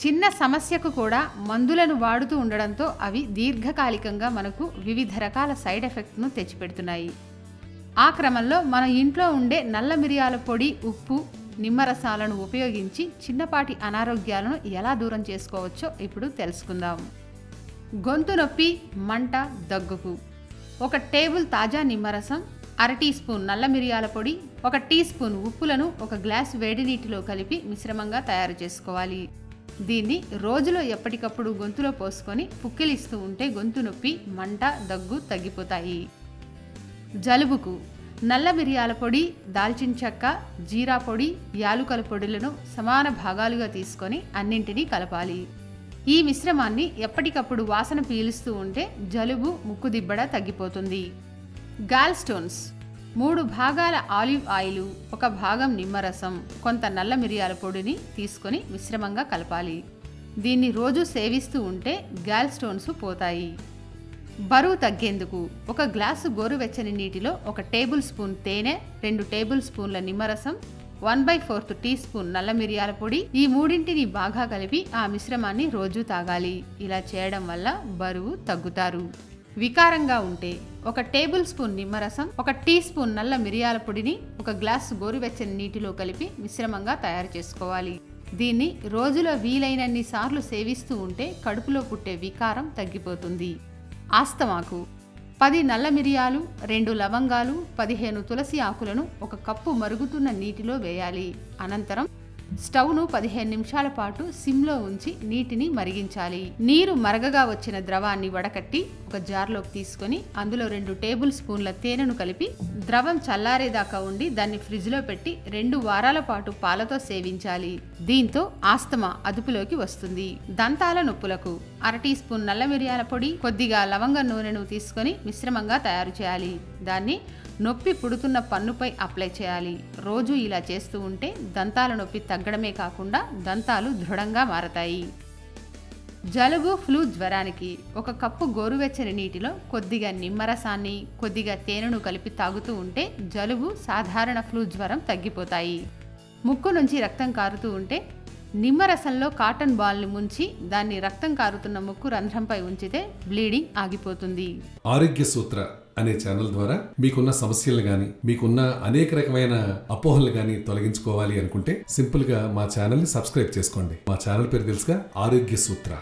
చిన్న సమస్యకు కూడా మందులను వాడుతూ ఉండడంతో అవి దీర్ఘకాలికంగా మనకు వివిధ రకాల సైడ్ ఎఫెక్ట్ను తెచ్చిపెడుతున్నాయి ఆ క్రమంలో మన ఇంట్లో ఉండే నల్ల మిరియాల పొడి ఉప్పు నిమ్మరసాలను ఉపయోగించి చిన్నపాటి అనారోగ్యాలను ఎలా దూరం చేసుకోవచ్చో ఇప్పుడు తెలుసుకుందాం గొంతు నొప్పి మంట దగ్గుకు ఒక టేబుల్ తాజా నిమ్మరసం అర టీ స్పూన్ నల్ల మిరియాల పొడి ఒక టీ స్పూన్ ఉప్పులను ఒక గ్లాస్ వేడి నీటిలో కలిపి మిశ్రమంగా తయారు చేసుకోవాలి దీన్ని రోజులో ఎప్పటికప్పుడు గొంతులో పోసుకొని పుక్కిలిస్తూ ఉంటే గొంతు నొప్పి మంట దగ్గు తగ్గిపోతాయి జలుబుకు నల్ల మిరియాల పొడి దాల్చిన చెక్క జీరా పొడి యాలుకల పొడులను సమాన భాగాలుగా తీసుకొని అన్నింటినీ కలపాలి ఈ మిశ్రమాన్ని ఎప్పటికప్పుడు వాసన పీలుస్తూ ఉంటే జలుబు ముక్కుదిబ్బడ తగ్గిపోతుంది గాల్ స్టోన్స్ మూడు భాగాల ఆలివ్ ఆయిల్ ఒక భాగం నిమ్మరసం కొంత నల్ల మిరియాల పొడిని తీసుకొని మిశ్రమంగా కలపాలి దీన్ని రోజు సేవిస్తూ ఉంటే గాల్ స్టోన్స్ పోతాయి బరువు తగ్గేందుకు ఒక గ్లాసు గోరువెచ్చని నీటిలో ఒక టేబుల్ స్పూన్ తేనె రెండు టేబుల్ స్పూన్ల నిమ్మరసం one by fourth teaspoon నల్ల మిరియాల పొడి ఈ మూడింటిని బాగా కలిపి ఆ మిశ్రమాన్ని రోజు తాగాలి ఇలా చేయడం వల్ల బరువు తగ్గుతారు వికారంగా ఉంటే ఒక టేబుల్ స్పూన్ నిమ్మరసం ఒక టీ స్పూన్ నల్ల మిరియాల పొడిని ఒక గ్లాసు గోరువెచ్చని నీటిలో కలిపి మిశ్రమంగా తయారు చేసుకోవాలి దీన్ని రోజులో వీలైనన్ని సార్లు సేవిస్తూ ఉంటే కడుపులో పుట్టే వికారం తగ్గిపోతుంది ఆస్తమాకు పది నల్ల మిరియాలు రెండు లవంగాలు పదిహేను తులసి ఆకులను ఒక కప్పు మరుగుతున్న నీటిలో వేయాలి అనంతరం స్టవ్ను పదిహేను నిమిషాల పాటు సిమ్లో ఉంచి నీటిని మరిగించాలి నీరు మరగగా వచ్చిన ద్రవాన్ని వడకట్టి ఒక జార్లోకి తీసుకొని అందులో రెండు టేబుల్ స్పూన్ల తేనెను కలిపి ద్రవం చల్లారేదాకా ఉండి దాన్ని ఫ్రిడ్జ్లో పెట్టి రెండు వారాల పాటు పాలతో సేవించాలి దీంతో ఆస్తమా అదుపులోకి వస్తుంది దంతాల నొప్పులకు అర టీ స్పూన్ నల్ల మిరియాల పొడి కొద్దిగా లవంగ నూనెను తీసుకొని మిశ్రమంగా తయారు చేయాలి దాన్ని నొప్పి పుడుతున్న పన్నుపై అప్లై చేయాలి రోజు ఇలా చేస్తూ ఉంటే దంతాల నొప్పి తగ్గడమే కాకుండా దంతాలు దృఢంగా మారతాయి జలుబు ఫ్లూ జ్వరానికి ఒక కప్పు గోరువెచ్చని నీటిలో కొద్దిగా నిమ్మరసాన్ని కొద్దిగా తేనెను కలిపి తాగుతూ ఉంటే జలుబు సాధారణ ఫ్లూ జ్వరం తగ్గిపోతాయి ముక్కు నుంచి రక్తం కారుతూ ఉంటే నిమ్మరసంలో కాటన్ బాల్ని ముంచి దాన్ని రక్తం కారుతున్న ముక్కు రంధ్రంపై ఉంచితే బ్లీడింగ్ ఆగిపోతుంది ఆరోగ్య సూత్ర అనే ఛానల్ ద్వారా మీకున్న సమస్యలు గాని మీకున్న అనేక రకమైన అపోహలు గాని తొలగించుకోవాలి అనుకుంటే సింపుల్ గా మా ఛానల్ ని సబ్స్క్రైబ్ చేసుకోండి మా ఛానల్ పేరు తెలుసుగా ఆరోగ్య సూత్ర